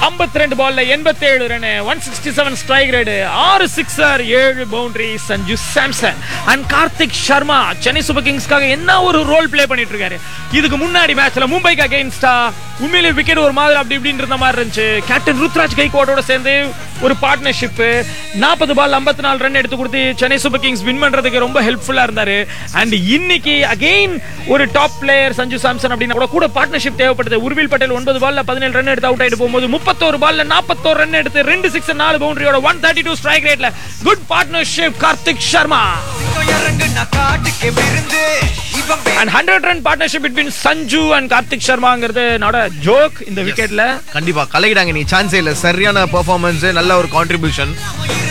ஐம்பத்தி ரெண்டு பால்ல எண்பத்தி ஏழு run one sixty seven strike rate ஆறு சிக்ஸர் ஏழு boundary Sanju Samson and Karthik Sharma Chennai super கிங்ஸ்க்காக என்ன ஒரு ரோல் ப்ளே பண்ணிட்டு இருக்காரு இதுக்கு முன்னாடி மேட்ச்ல மும்பைக்கு அகைன்ஸ்டா உண்மையிலே விக்கெட் ஒரு மாதிரி அப்படி இப்படின்னு இருந்த மாதிரி இருந்துச்சு கேப்டன் ருத்ராஜ் கைகோடோட சேர்ந்து ஒரு பார்ட்னர்ஷிப் நாற்பது பால் ஐம்பத்தி நாலு ரன் எடுத்து கொடுத்து சென்னை சூப்பர் கிங்ஸ் வின் பண்றதுக்கு ரொம்ப ஹெல்ப்ஃபுல்லா இருந்தாரு அண்ட் இன்னைக்கு அகைன் ஒரு டாப் பிளேயர் சஞ்சு சாம்சன் அப்படின்னா கூட கூட பார்ட்னர்ஷிப் தேவைப்படுது உருவில் பட்டேல் ஒன்பது பால்ல பதினேழு ரன் எடுத்து அவுட் ஆயிட்டு போகும்போது முப்பத்தோரு பால்ல நாற்பத்தோரு ரன் எடுத்து ரெண்டு சிக்ஸ் நாலு பவுண்டரியோட ஒன் தேர்ட்டி டூ ஸ்ட்ரைக் ரேட்ல குட் பார்ட்னர்ஷிப் கார்த்திக் சர்மா இறங்குன காட்டுக்கு விருந்து இவன் and hundred run partnership between Sanju and Karthik சர்மாங்கிறது நாட ஜோக் இந்த விக்கெட்ல கண்டிப்பா கலையிடாங்க நீ சான்ஸே இல்ல சரியான பெர்ஃபார்மன்ஸ் நல்ல ஒரு கான்ட்ரிபியூஷன்